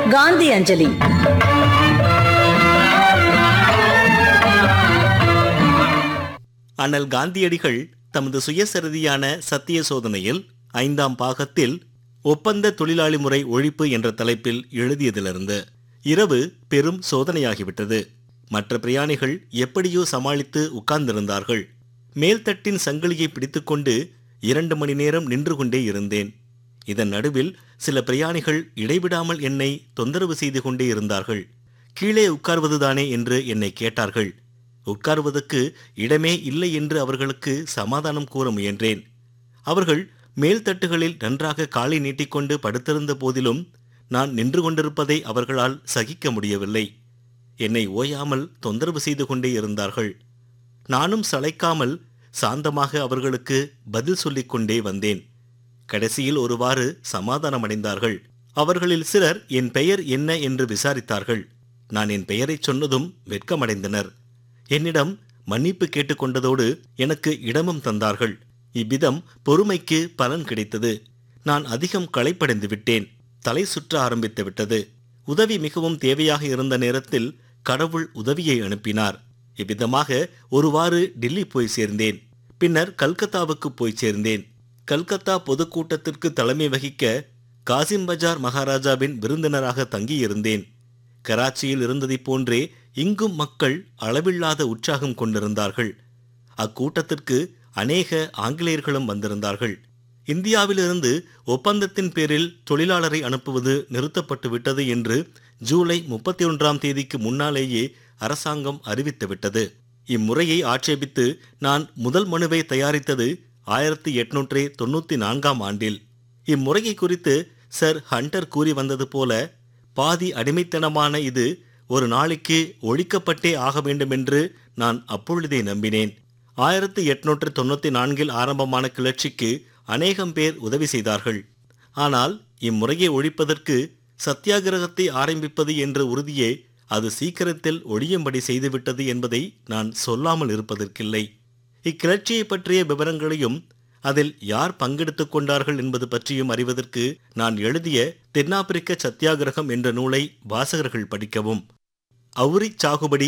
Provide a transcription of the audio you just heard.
காந்தி அஞ்சலி அண்ணல் காந்தியடிகள் தமது சுயசரிதியான சத்திய சோதனையில் ஐந்தாம் பாகத்தில் ஒப்பந்த தொழிலாளி முறை ஒழிப்பு என்ற தலைப்பில் எழுதியதிலிருந்து இரவு பெரும் சோதனையாகிவிட்டது மற்ற பிரயாணிகள் எப்படியோ சமாளித்து உட்கார்ந்திருந்தார்கள் மேல்தட்டின் சங்கிலியை பிடித்துக்கொண்டு இரண்டு மணி நேரம் நின்று கொண்டே இருந்தேன் இதன் நடுவில் சில பிரயாணிகள் இடைவிடாமல் என்னை தொந்தரவு செய்து கொண்டே இருந்தார்கள் கீழே உட்கார்வதுதானே என்று என்னை கேட்டார்கள் உட்கார்வதற்கு இடமே இல்லை என்று அவர்களுக்கு சமாதானம் கூற முயன்றேன் அவர்கள் மேல்தட்டுகளில் நன்றாக காலை நீட்டிக்கொண்டு படுத்திருந்த போதிலும் நான் நின்று கொண்டிருப்பதை அவர்களால் சகிக்க முடியவில்லை என்னை ஓயாமல் தொந்தரவு செய்து கொண்டே இருந்தார்கள் நானும் சளைக்காமல் சாந்தமாக அவர்களுக்கு பதில் சொல்லிக் கொண்டே வந்தேன் கடைசியில் ஒருவாறு சமாதானமடைந்தார்கள் அவர்களில் சிலர் என் பெயர் என்ன என்று விசாரித்தார்கள் நான் என் பெயரைச் சொன்னதும் வெட்கமடைந்தனர் என்னிடம் மன்னிப்பு கேட்டுக்கொண்டதோடு எனக்கு இடமும் தந்தார்கள் இவ்விதம் பொறுமைக்கு பலன் கிடைத்தது நான் அதிகம் களைப்படைந்து விட்டேன் தலை சுற்ற ஆரம்பித்து விட்டது உதவி மிகவும் தேவையாக இருந்த நேரத்தில் கடவுள் உதவியை அனுப்பினார் இவ்விதமாக ஒருவாறு டெல்லி போய் சேர்ந்தேன் பின்னர் கல்கத்தாவுக்கு போய் சேர்ந்தேன் கல்கத்தா பொதுக்கூட்டத்திற்கு தலைமை வகிக்க காசிம் பஜார் மகாராஜாவின் விருந்தினராக தங்கியிருந்தேன் கராச்சியில் இருந்ததைப் போன்றே இங்கும் மக்கள் அளவில்லாத உற்சாகம் கொண்டிருந்தார்கள் அக்கூட்டத்திற்கு அநேக ஆங்கிலேயர்களும் வந்திருந்தார்கள் இந்தியாவிலிருந்து ஒப்பந்தத்தின் பேரில் தொழிலாளரை அனுப்புவது நிறுத்தப்பட்டு விட்டது என்று ஜூலை முப்பத்தி ஒன்றாம் தேதிக்கு முன்னாலேயே அரசாங்கம் அறிவித்துவிட்டது இம்முறையை ஆட்சேபித்து நான் முதல் மனுவை தயாரித்தது ஆயிரத்தி எட்நூற்றி தொண்ணூத்தி நான்காம் ஆண்டில் இம்முறையை குறித்து சர் ஹண்டர் கூறி வந்தது போல பாதி அடிமைத்தனமான இது ஒரு நாளைக்கு ஒழிக்கப்பட்டே ஆக வேண்டுமென்று நான் அப்பொழுதே நம்பினேன் ஆயிரத்தி எட்நூற்று தொண்ணூத்தி நான்கில் ஆரம்பமான கிளர்ச்சிக்கு அநேகம் பேர் உதவி செய்தார்கள் ஆனால் இம்முறையை ஒழிப்பதற்கு சத்தியாகிரகத்தை ஆரம்பிப்பது என்ற உறுதியே அது சீக்கிரத்தில் ஒழியும்படி செய்துவிட்டது என்பதை நான் சொல்லாமல் இருப்பதற்கில்லை இக்கிளர்ச்சியை பற்றிய விவரங்களையும் அதில் யார் பங்கெடுத்துக் கொண்டார்கள் என்பது பற்றியும் அறிவதற்கு நான் எழுதிய தென்னாப்பிரிக்க சத்தியாகிரகம் என்ற நூலை வாசகர்கள் படிக்கவும் அவுரி சாகுபடி